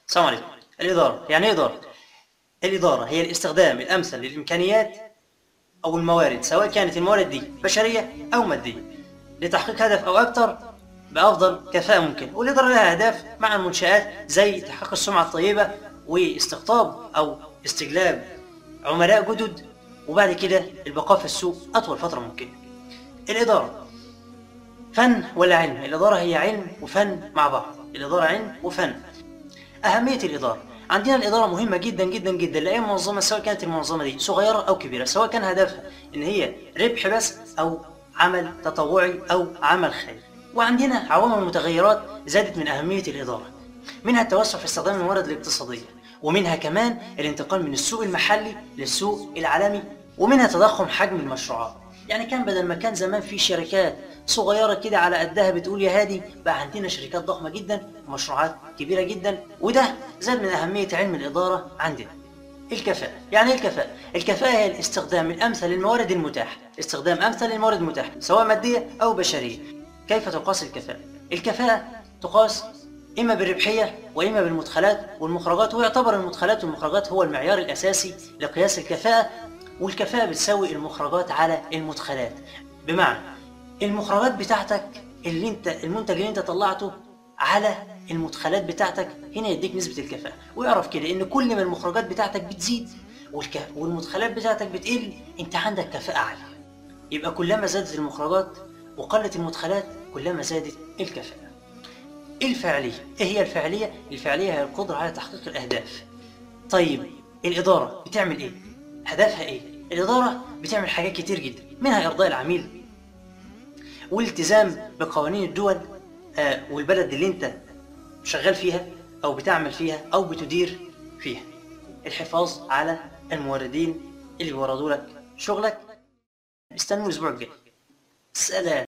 السلام عليكم الإدارة يعني إيه إدارة؟ الإدارة هي الاستخدام الأمثل للإمكانيات أو الموارد سواء كانت الموارد دي بشرية أو مادية لتحقيق هدف أو أكثر بأفضل كفاءة ممكن والإدارة لها أهداف مع المنشآت زي تحقيق السمعة الطيبة واستقطاب أو استجلاب عملاء جدد وبعد كده البقاء في السوق أطول فترة ممكنة الإدارة فن ولا علم؟ الإدارة هي علم وفن مع بعض الإدارة علم وفن أهمية الإدارة عندنا الإدارة مهمة جدا جدا جدا لأي منظمة سواء كانت المنظمة دي صغيرة أو كبيرة سواء كان هدفها إن هي ربح بس أو عمل تطوعي أو عمل خيري وعندنا عوامل متغيرات زادت من أهمية الإدارة منها التوسع في استخدام الموارد الاقتصادية ومنها كمان الانتقال من السوق المحلي للسوق العالمي ومنها تضخم حجم المشروعات يعني كان بدل ما كان زمان في شركات صغيره كده على قدها بتقول يا هادي بقى عندنا شركات ضخمه جدا ومشروعات كبيره جدا وده زاد من اهميه علم الاداره عندنا الكفاءة يعني ايه الكفاءة؟ الكفاءة هي الاستخدام الأمثل للموارد المتاحة استخدام أمثل للموارد المتاحة سواء مادية أو بشرية كيف تقاس الكفاءة؟ الكفاءة تقاس إما بالربحية وإما بالمدخلات والمخرجات ويعتبر المدخلات والمخرجات هو المعيار الأساسي لقياس الكفاءة والكفاءة بتساوي المخرجات على المدخلات بمعنى المخرجات بتاعتك اللي انت المنتج اللي انت طلعته على المدخلات بتاعتك هنا يديك نسبة الكفاءة ويعرف كده ان كل ما المخرجات بتاعتك بتزيد والك... والمدخلات بتاعتك بتقل انت عندك كفاءة عالية يبقى كلما زادت المخرجات وقلت المدخلات كلما زادت الكفاءة الفعلية ايه هي الفعلية؟ الفعلية هي القدرة على تحقيق الأهداف طيب الإدارة بتعمل ايه؟ هدفها ايه؟ الإدارة بتعمل حاجات كتير جدا منها إرضاء العميل والالتزام بقوانين الدول آه، والبلد اللي انت شغال فيها او بتعمل فيها او بتدير فيها الحفاظ على الموردين اللي بيوردوا لك شغلك استنوا الاسبوع الجاي سلام